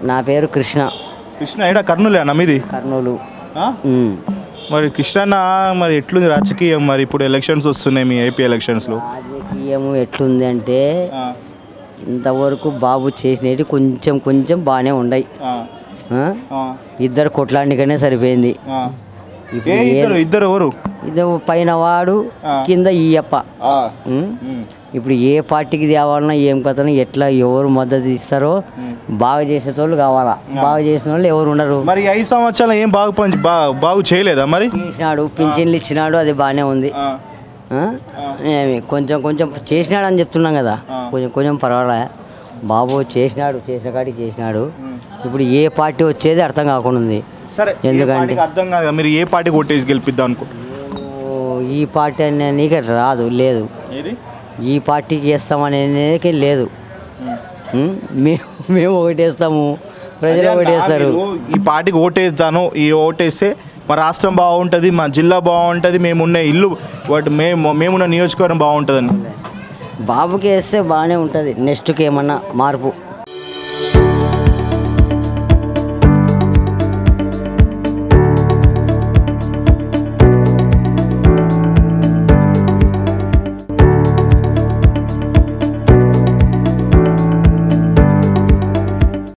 నా పేరు కృష్ణ కృష్ణ ఏడా కర్నూలే అన్న మీది కర్నూలు ఆ? ఉమ్. మరి కృష్ణ మరి ఎట్లుంది రాజకీయం మరి ఇప్పుడు ఎలక్షన్స్ వస్తున్నాయి మీ ఏపీ ఎలక్షన్స్లో రాజకీయము ఎట్లుంది అంటే ఇంతవరకు బాబు చేసినవి కొంచెం కొంచెం బాగానే ఉన్నాయి ఆ? ఇద్దరు కొట్లాడికనే సరిపోయింది ఇప్పుడు ఏ ఇద్దరు ఇద్దరు ఎవరు ఇది పైన వాడు కింద ఈయప్ప ఉమ్? ఇప్పుడు ఏ పార్టీకి తేవాలన్నా ఏం కథనో ఎట్లా ఎవరు మద్దతు ఇస్తారో బాగా చేసేటోళ్ళు కావాలా బాగా చేసిన వాళ్ళు ఎవరు ఉండరు మరి ఈ ఐదు సంవత్సరాలు ఏం బాగు పని బా- బాగు చేయలేదా మరి చేసినాడు పింఛన్లు ఇచ్చినాడు అది బాగానే ఉంది ఆ? ఏమి కొంచెం కొంచెం చేసినాడు అని చెప్తున్నాం కదా కొంచెం కొంచెం పర్వాలే బాబు చేసినాడు చేసిన కాడికి చేసినాడు ఇప్పుడు ఏ పార్టీ వచ్చేది అర్థం కాకుండా ఉంది సరే ఎందుకంటే- ఏ పార్టీకి అర్థం కాదు మీరు ఏ పార్టీకి ఓటేసి గెలిపిద్దాం అనుకో ఓ, ఈ పార్టీ అనే నీకు రాదు లేదు ఏది ఈ పార్టీకి వేస్తామనేది లేదు ఉం? మేము మేము ఒకటేస్తాము ప్రజలు ఒకటేస్తారు మీరు ఈ పార్టీకి ఓటేస్తాను ఈ ఓటేస్తే మా రాష్ట్రం బాగుంటుంది మా జిల్లా బాగుంటుంది మేమున్న ఇల్లు వాటి మేము మేమున్న నియోజకవర్గం బాగుంటుందని బాబుకి వేస్తే బాగానే ఉంటుంది నెక్స్ట్కి ఏమన్నా మార్పు